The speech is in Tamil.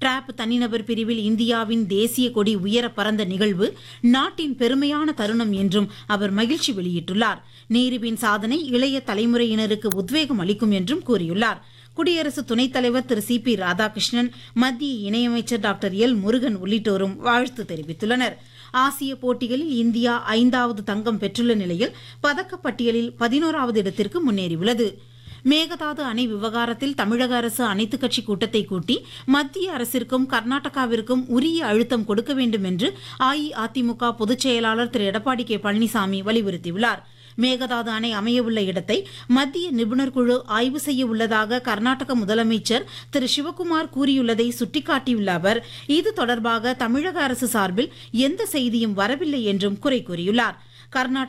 டிராப் தனிநபர் பிரிவில் இந்தியாவின் தேசிய கொடி உயர பறந்த நிகழ்வு நாட்டின் பெருமையான தருணம் என்றும் அவர் மகிழ்ச்சி வெளியிட்டுள்ளார் நேருவின் சாதனை இளைய தலைமுறையினருக்கு உத்வேகம் அளிக்கும் என்றும் கூறியுள்ளார் குடியரசு துணைத் தலைவர் திரு சி பி ராதாகிருஷ்ணன் மத்திய இணையமைச்சர் டாக்டர் எல் முருகன் உள்ளிட்டோரும் வாழ்த்து தெரிவித்துள்ளனர் ஆசிய போட்டிகளில் இந்தியா ஐந்தாவது தங்கம் பெற்றுள்ள நிலையில் பதக்கப்பட்டியலில் பதினோராவது இடத்திற்கு முன்னேறியுள்ளது மேகதாது அணை விவகாரத்தில் தமிழக அரசு அனைத்துக் கட்சி கூட்டத்தை கூட்டி மத்திய அரசிற்கும் கர்நாடகாவிற்கும் உரிய அழுத்தம் கொடுக்க வேண்டும் என்று அஇஅதிமுக பொதுச் செயலாளர் திரு எடப்பாடி கே பழனிசாமி வலியுறுத்தியுள்ளார் மேகதாது அணை அமையவுள்ள இடத்தை மத்திய நிபுணர் குழு ஆய்வு செய்ய உள்ளதாக கர்நாடக முதலமைச்சர் திரு சிவக்குமார் கூறியுள்ளதை சுட்டிக்காட்டியுள்ள அவர் இது தொடர்பாக தமிழக அரசு சார்பில் எந்த செய்தியும் வரவில்லை என்றும் குறை கூறியுள்ளார் கர்நாடக